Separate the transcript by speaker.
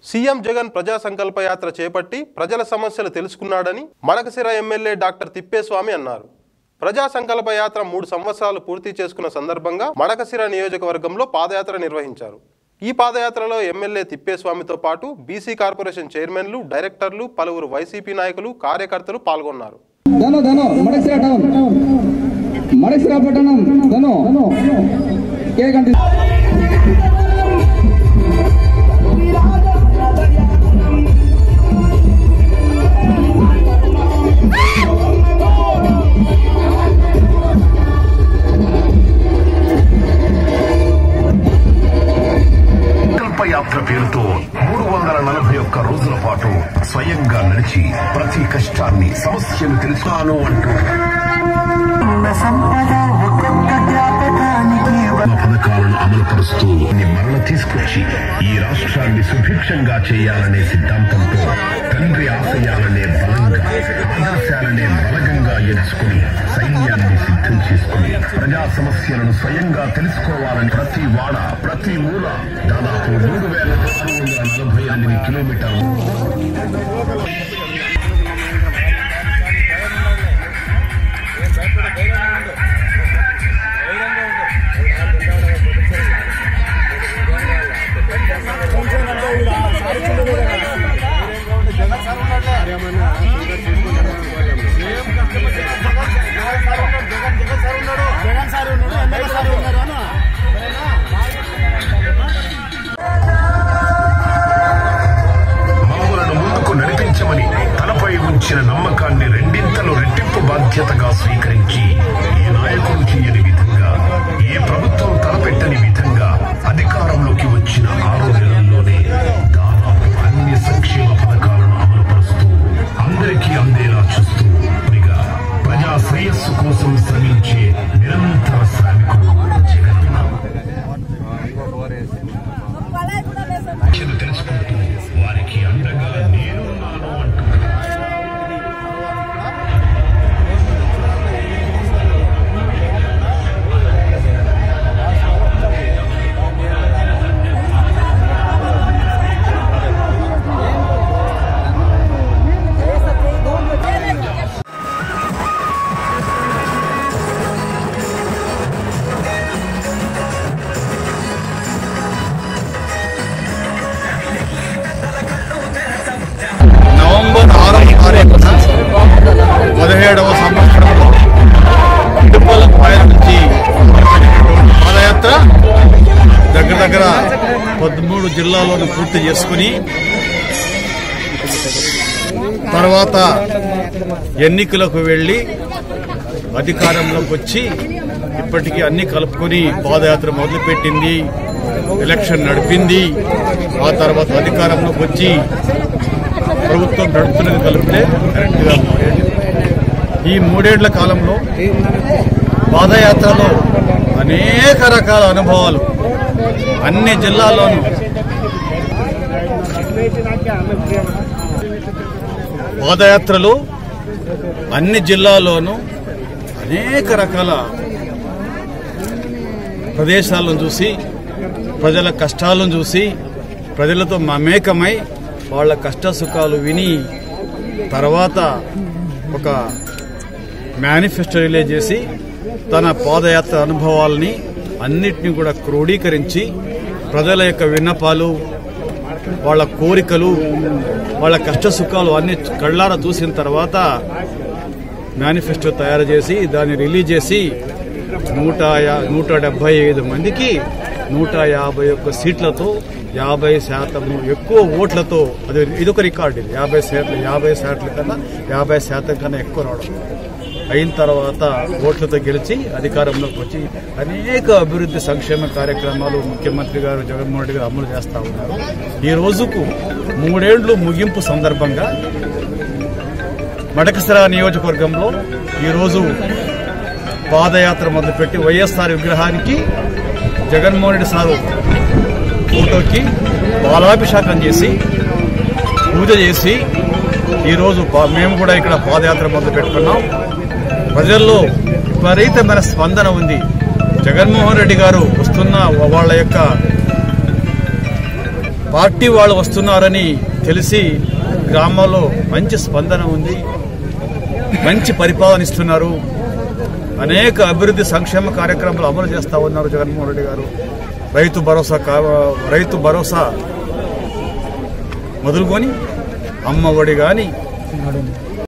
Speaker 1: CM Jagan ప్రజా సంకల్ప యాత్ర చేపట్టి ప్రజల సమస్యలు తెలుసుకున్నాడని మడకసిర ఎమ్మెల్యే డాక్టర్ తిప్పేస్వామి అన్నారు ప్రజా సంకల్ప యాత్ర మూడు సంవత్సరాలు పూర్తి చేసుకున్న సందర్భంగా మడకసిర నియోజకవర్గంలో పాదయాత్ర నిర్వహించారు ఈ పాదయాత్రలో ఎమ్మెల్యే తిప్పేస్వామితో పాటు బీసీ కార్పొరేషన్ చైర్మన్లు డైరెక్టర్లు పలువురు వైసీపీ నాయకులు కార్యకర్తలు పాల్గొన్నారు
Speaker 2: ధను ధను మడసిరా టౌన్ మడసిరా పట్టణం ధను కేకంటి
Speaker 3: సంకల్ప యాత్ర పేరుతో మూడు వందల నలభై ఒక్క రోజుల పాటు స్వయంగా నడిచి ప్రతి కష్టాన్ని సమస్యను తెలుసుకున్నాను అంటూ పథకాలను అమలుపరుస్తూ కొన్ని మరల తీసుకొచ్చి ఈ రాష్ట్రాన్ని సుభిక్షంగా చేయాలనే సిద్ధాంతంతో తండ్రి ఆశయాలనే బలంగా ఆదర్శాలనే బలగంగా ఎంచుకుని సైన్యాన్ని సిద్ధం చేసుకుని ప్రజా సమస్యలను స్వయంగా తెలుసుకోవాలని ప్రతి వాడ ప్రతి మూల దాదాపు మూడు వేల ఆరు వందల నలభై ఎనిమిది కిలోమీటర్లు మమ్మలను ముందుకు నడిపించమని తనపై ఉంచిన నమ్మకాన్ని రెండింతలు రెట్టింపు బాధ్యతగా స్వీకరించి ఏ నాయకుడు చేయని విధంగా ఏ ప్రభుత్వం తలపెట్టని విధంగా అధికారంలోకి వచ్చిన ఆరు నెలల్లోనే దాదాపు అన్ని సంక్షేమ పథకాలను అమలుపరుస్తూ అందరికీ అందేలా చూస్తూ పైగా ప్రజా శ్రేయస్సు కోసం శ్రమించే నిరంతర శ్రామికుడు జగనన్న సమస్యలు తెలుసుకుంటూ వారికి అండగా నేనున్నాను అంటూ
Speaker 4: నవంబర్ ఆరవ తారీఖున పదిహేడవ సంవత్సరంలో ఇటుపల్లపాయల నుంచి మొదలుపెట్టినటువంటి పాదయాత్ర దగ్గర దగ్గర పదమూడు జిల్లాలను పూర్తి చేసుకుని తర్వాత ఎన్నికలకు వెళ్ళి అధికారంలోకి వచ్చి ఇప్పటికీ అన్ని కలుపుకొని పాదయాత్ర మొదలుపెట్టింది ఎలక్షన్ నడిపింది ఆ తర్వాత అధికారంలోకి వచ్చి ప్రభుత్వం నడుపుతున్నది కలిపితే కరెక్ట్గా మూడేళ్ళు ఈ మూడేళ్ల కాలంలో పాదయాత్రలో అనేక రకాల అనుభవాలు అన్ని జిల్లాల్లోనూ పాదయాత్రలో అన్ని జిల్లాల్లోనూ అనేక రకాల ప్రదేశాలను చూసి ప్రజల కష్టాలను చూసి ప్రజలతో మమేకమై వాళ్ళ కష్ట సుఖాలు విని తర్వాత ఒక మేనిఫెస్టో రిలీజ్ చేసి తన పాదయాత్ర అనుభవాలని అన్నిటినీ కూడా క్రోడీకరించి ప్రజల యొక్క విన్నపాలు వాళ్ళ కోరికలు వాళ్ళ కష్ట సుఖాలు అన్ని కళ్ళారా చూసిన తర్వాత మేనిఫెస్టో తయారు చేసి దాన్ని రిలీజ్ చేసి నూట యా- నూట డెబ్బై ఐదు మందికి నూట యాభై ఒక్క సీట్లతో యాభై శాతం ఎక్కువ ఓట్లతో అది ఇదొక రికార్డు ఇది యాభై శాతం యాభై శాతం కన్నా యాభై శాతం కన్నా ఎక్కువ రావడం అయిన తర్వాత ఓట్లతో గెలిచి అధికారంలోకి వచ్చి అనేక అభివృద్ధి సంక్షేమ కార్యక్రమాలు ముఖ్యమంత్రి గారు జగన్మోహన్ రెడ్డి గారు అమలు చేస్తా ఉన్నారు ఈ రోజుకు మూడేండ్లు ముగింపు సందర్భంగా మడకసిర నియోజకవర్గంలో ఈరోజు పాదయాత్ర మొదలుపెట్టి వైఎస్ఆర్ విగ్రహానికి జగన్మోహన్ రెడ్డి సారు ఫోటోకి పాలాభిషేకం చేసి పూజ చేసి ఈరోజు పా- మేము కూడా ఇక్కడ పాదయాత్ర మొదలు పెట్టుకున్నాం ప్రజల్లో విపరీతమైన స్పందన ఉంది జగన్మోహన్ రెడ్డి గారు వస్తున్న వాళ్ళ యొక్క పార్టీ వాళ్ళు వస్తున్నారని తెలిసి గ్రామాల్లో మంచి స్పందన ఉంది మంచి పరిపాలన ఇస్తున్నారు అనేక అభివృద్ధి సంక్షేమ కార్యక్రమాలు అమలు చేస్తా ఉన్నారు జగన్మోహన్ రెడ్డి గారు రైతు భరోసా కా- రైతు భరోసా మొదలుకొని అమ్మ ఒడి కానీ